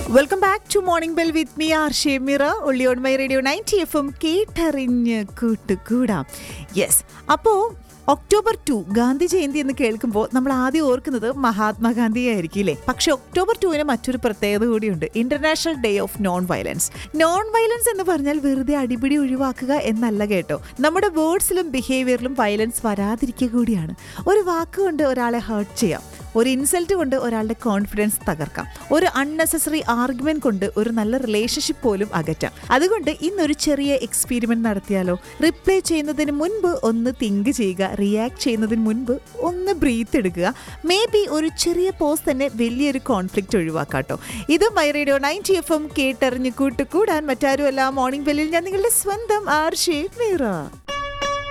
welcome back to morning bell with me R Shemira ഒള്ളിയോൺ my radio ninety F M കേട്ടറിഞ്ഞ് കൂട്ടുകൂടാം yes അപ്പോൾ October to Gandhi Jayanti എന്ന് കേൾക്കുമ്പോൾ നമ്മൾ ആദ്യം ഓർക്കുന്നത് മഹാത്മാഗാന്ധിയെ ആയിരിക്കും അല്ലേ പക്ഷെ ഒക്ടോബർ ടുവിന് മറ്റൊരു പ്രത്യേകത കൂടിയുണ്ട് international day of non violence non violence എന്ന് പറഞ്ഞാൽ വെറുതെ അടിപിടി ഒഴിവാക്കുക എന്നല്ല കേട്ടോ നമ്മുടെ വേർഡ്സിലും ബിഹേവിയറിലും വയലൻസ് വരാതിരിക്കുക കൂടിയാണ് ഒരു വാക്കുകൊണ്ട് ഒരാളെ ഹേർട്ട് ചെയ്യാം ഒരു ഇൻസൾട്ട് കൊണ്ട് ഒരാളുടെ കോൺഫിഡൻസ് തകർക്കാം ഒരു അൺനെസസറി ആർഗ്യുമെന്റ് കൊണ്ട് ഒരു നല്ല റിലേഷൻഷിപ്പ് പോലും അകറ്റാം അതുകൊണ്ട് ഇന്നൊരു ചെറിയ എക്സ്പീരിമെന്റ് നടത്തിയാലോ റിപ്ലൈ ചെയ്യുന്നതിന് മുൻപ് ഒന്ന് തിങ്ക് ചെയ്യുക റിയാക്ട് ചെയ്യുന്നതിന് മുൻപ് ഒന്ന് ബ്രീത്ത് എടുക്കുക മേ ബി ഒരു ചെറിയ പോസ് തന്നെ വലിയൊരു കോൺഫ്ലിക്റ്റ് ഒഴിവാക്കാട്ടോ ഇത് my radio ninety F M കേട്ടറിഞ്ഞ് കൂട്ടുകൂടാൻ മറ്റാരുമല്ല മോർണിംഗ് ബെല്ലിൽ ഞാൻ നിങ്ങളുടെ സ്വന്തം ആർ ഷേ മീറ